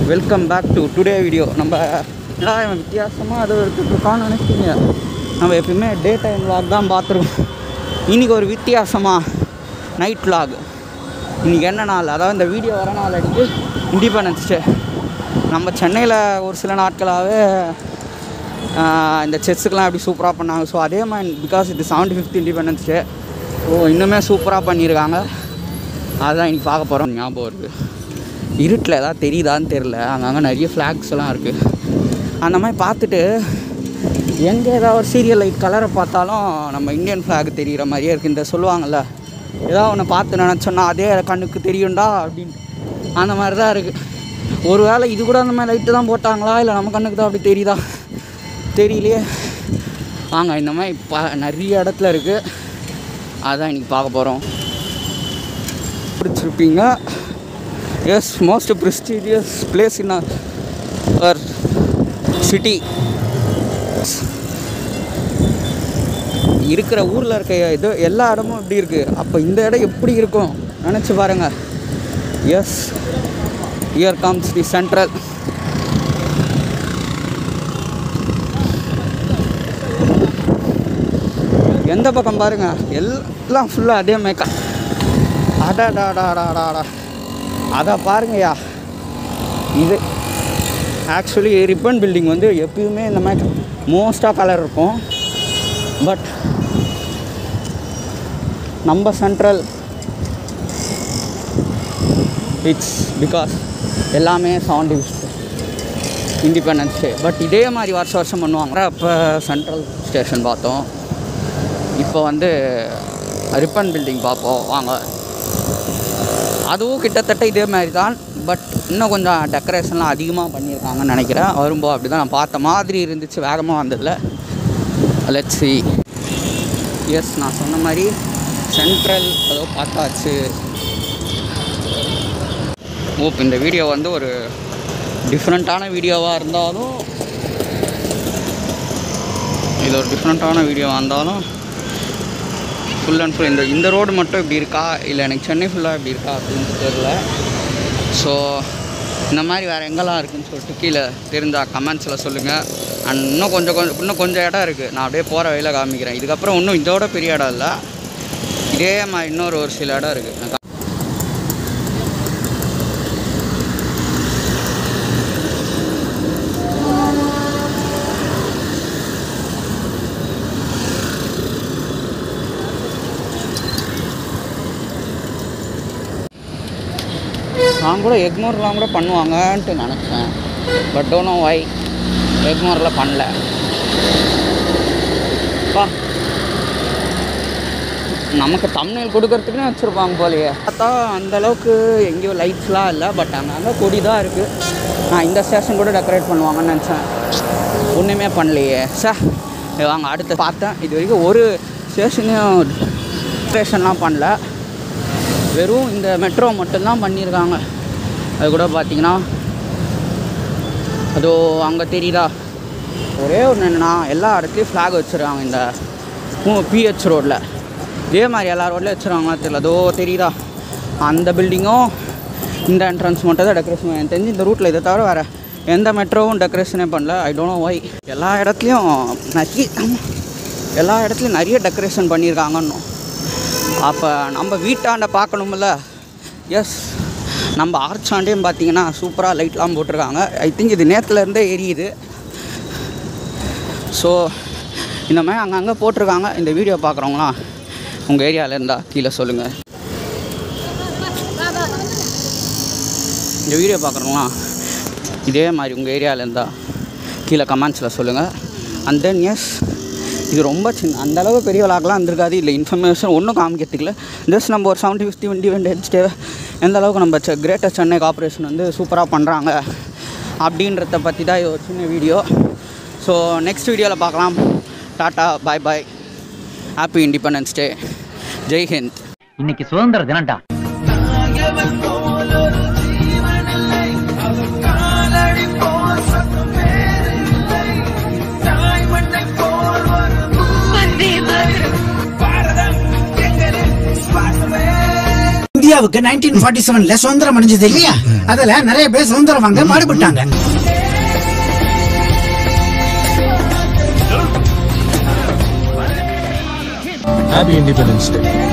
Welcome back to today video நம்ம என்னடா இவன் வித்தியாசமாக அதை எடுத்துட்ருக்கான்னு நினைக்கிறீங்க நம்ம எப்பயுமே டே டைம் vlog தான் பார்த்துருக்கோம் இன்றைக்கி ஒரு வித்தியாசமாக நைட் vlog இன்றைக்கி என்ன நாள் அதாவது இந்த வீடியோ வர நாள் அடிக்கு இண்டிபெண்டன்ஸ் டே நம்ம சென்னையில் ஒரு சில நாட்களாகவே ஆஹ், இந்த செஸ்ஸுக்கெலாம் எப்படி சூப்பராக பண்ணாங்க ஸோ அதே மாதிரி பிகாஸ் இது seventy fifth independence day so இன்னுமே சூப்பராக பண்ணியிருக்காங்க அதுதான் இன்னைக்கு பார்க்க போகிறோம் ஞாபகம் இருக்குது இருட்டில் ஏதாவது தெரியுதான்னு தெரில அங்கங்கே நிறைய ஃப்ளாக்ஸ் எல்லாம் இருக்குது அந்த மாதிரி பார்த்துட்டு எங்கே ஏதாவது ஒரு சீரியல் லைட் கலரை பார்த்தாலும் நம்ம இந்தியன் ஃப்ளாக் தெரிகிற மாதிரியே இருக்குது இந்த சொல்லுவாங்கள்ல ஏதாவது ஒன்று பார்த்து நினச்சோன்னா அதே கண்ணுக்கு தெரியும்டா அப்படின்னு அந்த மாதிரி தான் இருக்குது ஒருவேளை இது கூட அந்த மாதிரி லைட்டு தான் போட்டாங்களா இல்லை நம்ம கண்ணுக்கு தான் அப்படி தெரியுதா தெரியலையே வாங்க இந்த மாதிரி ப நிறைய இடத்துல இருக்குது அதான் இன்னைக்கு பார்க்க போகிறோம் பிடிச்சிருப்பீங்க as most prestigious place in our city இருக்கிற ஊரில் இருக்க இது எல்லா இடமும் இப்படி இருக்குது அப்போ இந்த இடம் எப்படி இருக்கும் நினச்சி பாருங்கள் as year comes the central எந்த பக்கம் பாருங்க எல்லாம் ஃபுல்லாக அதே மேக்கா அடாடாடாடாடாடா அதை பாருங்கய்யா இது ஆக்சுவலி ரிப்பன் பில்டிங் வந்து எப்பயுமே இந்த மாதிரி மோஸ்ட்டாக கலர் இருக்கும் பட் நம்ம சென்ட்ரல் இட்ஸ் பிகாஸ் எல்லாமே செவன்டி இண்டிபெண்டன்ஸ் டே பட் இதே மாதிரி வருஷம் வருஷம் பண்ணுவாங்க அப்போ சென்ட்ரல் ஸ்டேஷன் பார்த்தோம் இப்போ வந்து ரிப்பன் பில்டிங் பார்ப்போம் வாங்க அதுவும் கிட்டத்தட்ட இதே மாதிரி தான் பட் இன்னும் கொஞ்சம் டெக்கரேஷன்லாம் அதிகமாக பண்ணியிருக்காங்கன்னு நினைக்கிறேன் வரும்போது அப்படி தான் நான் பார்த்த மாதிரி இருந்துச்சு வேகமாக வந்ததில்ல லெட்ஸ் சி எஸ் நான் சொன்ன மாதிரி சென்ட்ரல் ஏதோ பார்த்தாச்சு ஓப் இந்த வீடியோ வந்து ஒரு டிஃப்ரெண்ட்டான வீடியோவாக இருந்தாலும் இது ஒரு டிஃப்ரெண்ட்டான வீடியோவாக இருந்தாலும் ஃபுல் அண்ட் ஃபுல் இந்த இந்த ரோடு மட்டும் இப்படி இருக்கா இல்லை எனக்கு சென்னை ஃபுல்லாக இப்படி இருக்கா அப்படின்னு தெரில ஸோ இந்த மாதிரி வேறு எங்கெல்லாம் இருக்குன்னு சொல்லிட்டு கீழே தெரிஞ்சால் கமெண்ட்ஸில் சொல்லுங்கள் அண்ட் இன்னும் கொஞ்சம் கொஞ்சம் இன்னும் கொஞ்சம் இடம் இருக்குது நான் அப்படியே போகிற வழியில் காமிக்கிறேன் இதுக்கப்புறம் இன்னும் இதோட பெரிய இடம் இல்லை இதே மாதிரி இன்னொரு ஒரு சில இடம் இருக்குது நான் கா- நான் கூட எக்மோர்லாம் கூட பண்ணுவாங்கன்ட்டு நினச்சேன் பட் டோனோ வை எக்மோரில் பண்ணல பா நமக்கு தமிழ் கொடுக்கறதுக்குன்னு வச்சுருப்பாங்க போலயே பார்த்தா அந்த அளவுக்கு எங்கேயோ லைட்ஸ்லாம் இல்லை பட் அங்கங்கே கொடி தான் இருக்குது நான் இந்த ஸ்டேஷன் கூட டெக்கரேட் பண்ணுவாங்கன்னு நினச்சேன் ஒன்றுமே பண்ணலையே சார் வாங்க அடுத்து பார்த்தேன் இது வரைக்கும் ஒரு ஸ்டேஷனையும் டெக்கரேஷன்லாம் பண்ணல வெறும் இந்த மெட்ரோ மட்டும்தான் பண்ணியிருக்காங்க அது கூட பார்த்தீங்கன்னா அதோ அங்கே தெரியுதா ஒரே ஒன்று என்னன்னா எல்லா இடத்துலையும் ஃப்ளாக் வச்சுருக்காங்க இந்த பிஹெச் ரோட்டில் இதே மாதிரி எல்லா ரோட்லேயும் வச்சுருவாங்களா தெரியல அதோ தெரியுதா அந்த பில்டிங்கும் இந்த என்ட்ரன்ஸ் மட்டும் தான் டெக்கரேஷன் எனக்கு தெரிஞ்சு இந்த ரூட்டில் இதை தவிர வேறு எந்த மெட்ரோவும் டெக்கரேஷனே பண்ணல ஐ டோன்ட் நோ ஒய் எல்லா இடத்துலையும் நிறைய எல்லா இடத்துலையும் நிறைய டெக்கரேஷன் பண்ணியிருக்காங்கன்னு அப்போ நம்ம வீட்டாண்ட பார்க்கணுமில்ல எஸ் நம்ம ஆர்ச்சாண்டையும் பார்த்தீங்கன்னா சூப்பராக லைட்லாம் போட்டிருக்காங்க ஐ திங்க் இது நேற்றுலேருந்தே எரியுது ஸோ இந்த மாதிரி அங்கங்கே போட்டிருக்காங்க இந்த வீடியோ பார்க்குறவங்களாம் உங்கள் ஏரியாவில் இருந்தால் கீழே சொல்லுங்கள் இந்த வீடியோ பார்க்குறவங்களாம் இதே மாதிரி உங்கள் ஏரியாவில் இருந்தால் கீழே கமெண்ட்ஸில் சொல்லுங்கள் அண்ட் தென் எஸ் இது ரொம்ப சின்ன அந்த அளவு பெரிய விளாக்லாம் இருந்திருக்காது இல்லை இன்ஃபர்மேஷன் ஒன்றும் காமிக்கிறதுக்கு இல்லை ஜஸ்ட் நம்ம ஒரு seventy fifty twenty vintage day எந்த அளவுக்கு நம்ம கிரேட்டர் சென்னை கார்பரேஷன் வந்து சூப்பராக பண்ணுறாங்க அப்படின்றத பற்றி தான் இது ஒரு சின்ன வீடியோ ஸோ நெக்ஸ்ட் வீடியோவில் பார்க்கலாம் tata bye bye happy independence day Jai Hind இன்னைக்கு சுதந்திர தினம்டா இந்தியா இந்தியாவுக்கு நைன்டீன் ஃபார்ட்டி செவன்ல சுதந்திரம் அடைஞ்சது இல்லையா அதுல நிறைய பேர் சுதந்திரம் வாங்க பாடுபட்டாங்க Happy Independence Day.